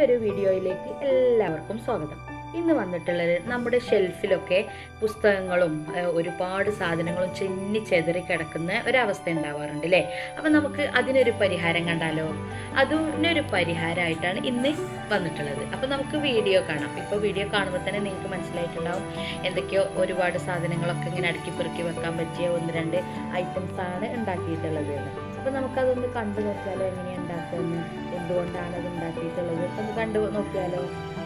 പുതിയൊരു വീഡിയോയിലേക്ക് എല്ലാവർക്കും സ്വാഗതം ഇന്ന് വന്നിട്ടുള്ളത് നമ്മുടെ ഷെൽഫിലൊക്കെ പുസ്തകങ്ങളും ഏഹ്, ഒരുപാട് സാധനങ്ങളും ചെന്നി ചെതറി കിടക്കുന്ന ഒരവസ്ഥ ഉണ്ടാവാറുണ്ട് അല്ലേ അപ്പം നമുക്ക് അതിനൊരു പരിഹാരം കണ്ടാലോ അതിനൊരു പരിഹാരമായിട്ടാണ് ഇന്ന് വന്നിട്ടുള്ളത് അപ്പം നമുക്ക് വീഡിയോ കാണാം ഇപ്പോൾ വീഡിയോ കാണുമ്പോൾ തന്നെ നിങ്ങൾക്ക് മനസ്സിലായിട്ടുണ്ടാവും എന്തൊക്കെയോ ഒരുപാട് സാധനങ്ങളൊക്കെ ഇങ്ങനെ അടുക്കി പെറുക്കി വെക്കാൻ പറ്റിയ ഒന്ന് രണ്ട് ഐറ്റംസ് ആണ് ഉണ്ടാക്കിയിട്ടുള്ളത് അപ്പോൾ നമുക്കതൊന്ന് കണ്ടു നോക്കിയാലോ എങ്ങനെയാണ് ഉണ്ടാക്കുന്നത് എന്തുകൊണ്ടാണ് അത് ഉണ്ടാക്കിയിട്ടുള്ളത് ഒന്ന് കണ്ടു നോക്കിയാലോ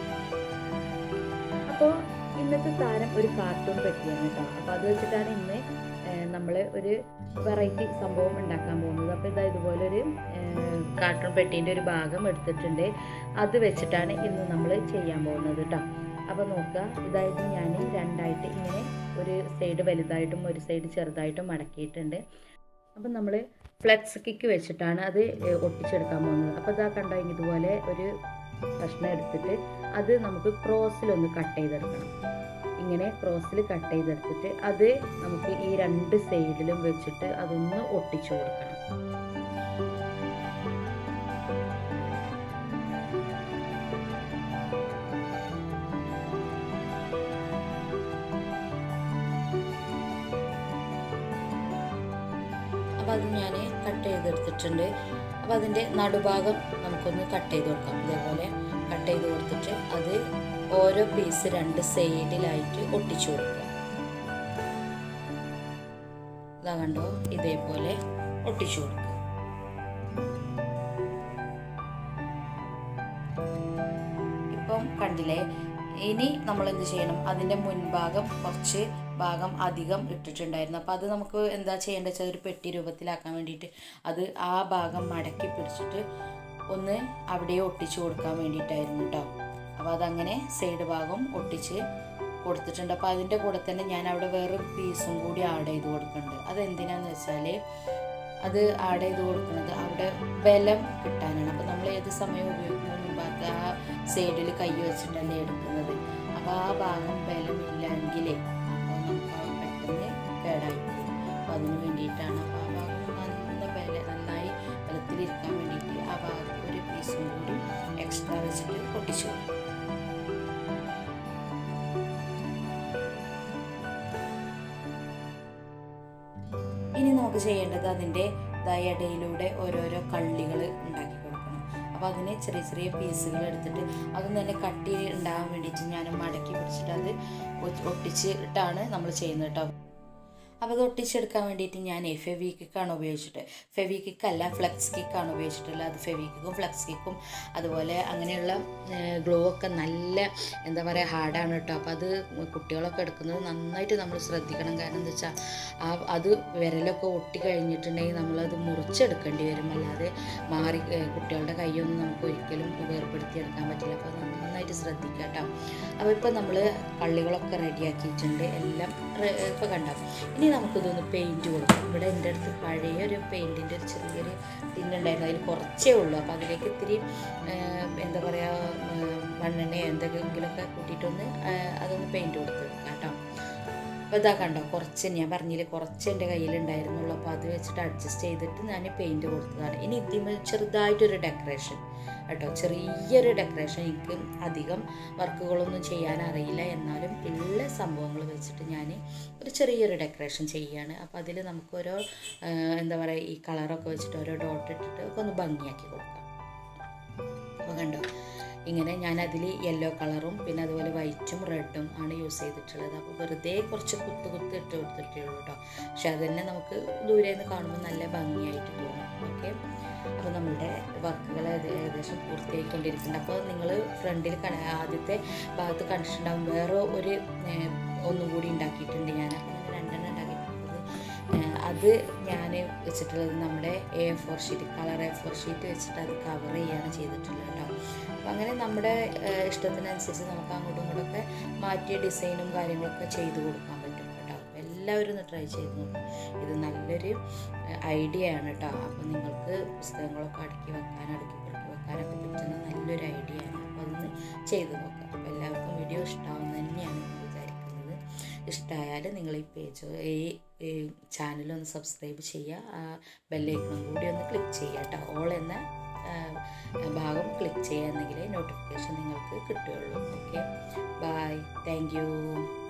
അപ്പോൾ ഇന്നത്തെ താരം ഒരു കാർട്ടൂൺ പെട്ടിയാണ് കേട്ടോ അപ്പോൾ അത് വെച്ചിട്ടാണ് ഇന്ന് നമ്മൾ ഒരു വെറൈറ്റി സംഭവം ഉണ്ടാക്കാൻ പോകുന്നത് അപ്പോൾ ഇതാ ഇതുപോലെ ഒരു കാർട്ടൂൺ പെട്ടീൻ്റെ ഒരു ഭാഗം എടുത്തിട്ടുണ്ട് അത് വെച്ചിട്ടാണ് ഇന്ന് നമ്മൾ ചെയ്യാൻ പോകുന്നത് കേട്ടോ അപ്പോൾ നോക്കുക ഇതായത് ഞാൻ രണ്ടായിട്ട് ഇങ്ങനെ ഒരു സൈഡ് വലുതായിട്ടും ഒരു സൈഡ് ചെറുതായിട്ടും മടക്കിയിട്ടുണ്ട് അപ്പം നമ്മൾ ഫ്ലെക്സ് കിക്ക് വെച്ചിട്ടാണ് അത് ഏഹ്, ഒട്ടിച്ചെടുക്കാൻ പോകുന്നത് അപ്പോൾ ഇതാ കണ്ടോ ഇതുപോലെ ഒരു കഷ്ണം എടുത്തിട്ട് അത് നമുക്ക് ക്രോസിലൊന്ന് കട്ട് ചെയ്തെടുക്കണം ഇങ്ങനെ ക്രോസിൽ കട്ട് ചെയ്തെടുത്തിട്ട് അത് നമുക്ക് ഈ രണ്ട് സൈഡിലും വെച്ചിട്ട് അതൊന്ന് ഒട്ടിച്ചു കൊടുക്കണം അപ്പോൾ അത് ഞാൻ കട്ട് ചെയ്തെടുത്തിട്ടുണ്ട് അപ്പോൾ അതിൻ്റെ നടുഭാഗം നമുക്കൊന്ന് കട്ട് ചെയ്ത് കൊടുക്കാം ഇതേപോലെ കട്ട് ചെയ്ത് കൊടുത്തിട്ട് അത് ഓരോ പീസ് രണ്ട് സൈഡിലായിട്ട് ഒട്ടിച്ചു കൊടുക്കുക ഇതാ കണ്ടോ ഇതേപോലെ ഒട്ടിച്ചു കൊടുക്കുക ഇപ്പം കണ്ടില്ലേ ഇനി നമ്മൾ എന്ത് ചെയ്യണം അതിൻ്റെ മുൻഭാഗം കുറച്ച് ഭാഗം അധികം ഇട്ടിട്ടുണ്ടായിരുന്നു അപ്പോൾ അത് നമുക്ക് എന്താ ചെയ്യേണ്ടത് വെച്ചാൽ ഒരു പെട്ടി രൂപത്തിലാക്കാൻ വേണ്ടിയിട്ട് അത് ആ ഭാഗം മടക്കി പിടിച്ചിട്ട് ഒന്ന് അവിടെ ഒട്ടിച്ചു കൊടുക്കാൻ വേണ്ടിയിട്ടായിരുന്നു കേട്ടോ അപ്പോൾ അതങ്ങനെ സൈഡ് ഭാഗം ഒട്ടിച്ച് കൊടുത്തിട്ടുണ്ട് അപ്പോൾ അതിൻ്റെ കൂടെ തന്നെ ഞാൻ അവിടെ വേറൊരു പീസും കൂടി ആഡ് ചെയ്ത് കൊടുക്കുന്നുണ്ട് അതെന്തിനാന്ന് വെച്ചാൽ അത് ആഡ് ചെയ്ത് കൊടുക്കുന്നത് അവിടെ ബലം കിട്ടാനാണ് അപ്പോൾ നമ്മൾ ഏത് സമയം ഉപയോഗിക്കുന്നതിന് മുമ്പാകെ ആ സൈഡിൽ കൈ വെച്ചിട്ടല്ലേ എടുക്കുന്നത് അപ്പോൾ ആ ഭാഗം ബലമില്ലെങ്കിൽ അപ്പോൾ നമുക്ക് അത് പെട്ടെന്ന് കേടായി പോകും അപ്പോൾ അതിന് വേണ്ടിയിട്ടാണ് അപ്പോൾ ആ ഭാഗം നല്ല ബല നന്നായി ബലത്തിലിരിക്കാൻ വേണ്ടിയിട്ട് ആ ഭാഗത്ത് ഒരു പീസും കൂടി എക്സ്ട്രാ വെച്ചിട്ട് പൊട്ടിച്ചു കൊടുക്കും ഇനി നമുക്ക് ചെയ്യേണ്ടത് അതിൻ്റെ ഇടയിലൂടെ ഓരോരോ കള്ളികൾ ഉണ്ടാക്കി കൊടുക്കണം അപ്പോൾ അതിന് ചെറിയ ചെറിയ പീസുകൾ എടുത്തിട്ട് അതൊന്നും തന്നെ കട്ടി ഉണ്ടാകാൻ വേണ്ടിയിട്ട് ഞാൻ മടക്കി പിടിച്ചിട്ട് അത് ഒ- ഒട്ടിച്ചിട്ടാണ് നമ്മൾ ചെയ്യുന്നത് കേട്ടോ അപ്പോൾ അത് ഒട്ടിച്ചെടുക്കാൻ വേണ്ടിയിട്ട് ഞാൻ ഫെവി കിക്കാണ് ഉപയോഗിച്ചിട്ട് ഫെവി കിക്കല്ല ഫ്ലെക്സ് കിക്കാണ് ഉപയോഗിച്ചിട്ടുള്ളത് അത് ഫെവി കിക്കും ഫ്ലെക്സ് കിക്കും അതുപോലെ അങ്ങനെയുള്ള ഗ്ലോ ഒക്കെ നല്ല എന്താ പറയുക ഹാർഡാണ് കേട്ടോ അപ്പോൾ അത് കുട്ടികളൊക്കെ എടുക്കുന്നത് നന്നായിട്ട് നമ്മൾ ശ്രദ്ധിക്കണം കാരണം എന്താ വെച്ചാൽ ആ അത് വിരലൊക്കെ ഒട്ടി കഴിഞ്ഞിട്ടുണ്ടെങ്കിൽ നമ്മളത് മുറിച്ചെടുക്കേണ്ടി വരും അല്ലാതെ മാറി ഏഹ് കുട്ടികളുടെ കൈയൊന്നും നമുക്ക് ഒരിക്കലും വേർപ്പെടുത്തിയെടുക്കാൻ പറ്റില്ല അപ്പോൾ അത് നന്നായിട്ട് ശ്രദ്ധിക്കുക കേട്ടോ അപ്പോൾ ഇപ്പോൾ നമ്മൾ കള്ളികളൊക്കെ റെഡിയാക്കിയിട്ടുണ്ട് എല്ലാം ഇപ്പോൾ കണ്ടോ ഇനി നമുക്കിതൊന്ന് പെയിൻറ്റ് കൊടുക്കാം ഇവിടെ എൻ്റെ അടുത്ത് പഴയ ഒരു പെയിൻറ്റിൻ്റെ ഒരു ചെറിയൊരു ടിന്നുണ്ടായിരുന്നു അതിൽ കുറച്ചേ ഉള്ളൂ അപ്പോൾ അതിലേക്ക് ഇത്തിരി ഏഹ്, എന്താ പറയുക മണ്ണെണ്ണയോ എന്തെങ്കിലുമൊക്കെ കൂട്ടിയിട്ടൊന്ന് ഏഹ്, അതൊന്ന് പെയിൻറ്റ് കൊടുത്തെടുക്കാം കേട്ടോ അപ്പോൾ ഇതാ കണ്ടോ കുറച്ച് ഞാൻ പറഞ്ഞില്ലേ കുറച്ച് എൻ്റെ കയ്യിലുണ്ടായിരുന്നുള്ളൂ അപ്പോൾ അത് വെച്ചിട്ട് അഡ്ജസ്റ്റ് ചെയ്തിട്ട് ഞാൻ പെയിൻറ്റ് കൊടുത്തതാണ് ഇനി ഇതിന് ചെറുതായിട്ടൊരു ഡെക്കറേഷൻ കേട്ടോ ചെറിയൊരു ഡെക്കറേഷൻ എനിക്ക് അധികം വർക്കുകളൊന്നും ചെയ്യാൻ അറിയില്ല എന്നാലും ഉള്ള സംഭവങ്ങൾ വെച്ചിട്ട് ഞാൻ ഒരു ചെറിയൊരു ഡെക്കറേഷൻ ചെയ്യുകയാണ് അപ്പോൾ അതിൽ നമുക്കൊരോ ആ, എന്താ പറയുക ഈ കളറൊക്കെ വെച്ചിട്ട് ഓരോ ഡോട്ട് ഇട്ടിട്ട് ഒക്കെ ഒന്ന് ഭംഗിയാക്കി കൊടുക്കാം അപ്പോൾ കണ്ടോ ഇങ്ങനെ ഞാൻ അതിൽ യെല്ലോ കളറും പിന്നെ അതുപോലെ വൈറ്റും റെഡും ആണ് യൂസ് ചെയ്തിട്ടുള്ളത് അപ്പോൾ വെറുതെ കുറച്ച് കുത്ത് കുത്ത് ഇട്ട് കൊടുത്തിട്ടേ ഉള്ളൂ കേട്ടോ പക്ഷെ അത് തന്നെ നമുക്ക് ദൂരെ നിന്ന് കാണുമ്പോൾ നല്ല ഭംഗിയായിട്ട് തോന്നും ഓക്കെ അപ്പോൾ നമ്മുടെ വർക്കുകൾ ഏകദേശം പൂർത്തിയായിക്കൊണ്ടിരിക്കുന്നുണ്ട് അപ്പോൾ നിങ്ങൾ ഫ്രണ്ടിൽ ആദ്യത്തെ ഭാഗത്ത് കണ്ടിട്ടുണ്ടാകും വേറെ ഒരു ഏഹ്, ഒന്നും കൂടി ഉണ്ടാക്കിയിട്ടുണ്ട് ഞാൻ അപ്പോൾ അങ്ങനെ രണ്ടെണ്ണം ഉണ്ടാക്കിയിട്ടുള്ളത് ഏഹ്, അത് ഞാൻ വെച്ചിട്ടുള്ളത് നമ്മുടെ A four sheet colour A four sheet വെച്ചിട്ട് അത് കവർ ചെയ്യാണ് ചെയ്തിട്ടുള്ളത് കേട്ടോ അപ്പം അങ്ങനെ നമ്മുടെ ഏഹ്, ഇഷ്ടത്തിനനുസരിച്ച് നമുക്ക് അങ്ങോട്ടും ഇങ്ങോട്ടൊക്കെ മാറ്റിയ ഡിസൈനും കാര്യങ്ങളൊക്കെ ചെയ്ത് കൊടുക്കാൻ പറ്റും കേട്ടോ അപ്പോൾ എല്ലാവരും ഒന്ന് ട്രൈ ചെയ്ത് നോക്കും ഇത് നല്ലൊരു ഐഡിയ ആണ് കേട്ടോ അപ്പോൾ നിങ്ങൾക്ക് പുസ്തകങ്ങളൊക്കെ അടുക്കി വെക്കാൻ അടുക്കി പെറുക്കി വെക്കാനൊക്കെ പറ്റുന്ന നല്ലൊരു ഐഡിയ ആണ് അപ്പോൾ അതൊന്ന് ചെയ്ത് നോക്കാം അപ്പോൾ എല്ലാവർക്കും വീഡിയോ ഇഷ്ടമാവുന്ന തന്നെയാണ് ഞാൻ വിചാരിക്കുന്നത് ഇഷ്ടമായാൽ നിങ്ങൾ ഈ പേജ് ഈ ചാനലൊന്ന് സബ്സ്ക്രൈബ് ചെയ്യുക ആ ബെല്ലൈക്കണം കൂടി ഒന്ന് ക്ലിക്ക് ചെയ്യുക കേട്ടോ ഓൾ എന്ന ഭാഗം ക്ലിക്ക് ചെയ്യുകയാണെങ്കിൽ നോട്ടിഫിക്കേഷൻ നിങ്ങൾക്ക് കിട്ടുകയുള്ളൂ ഓക്കെ ബൈ താങ്ക് യു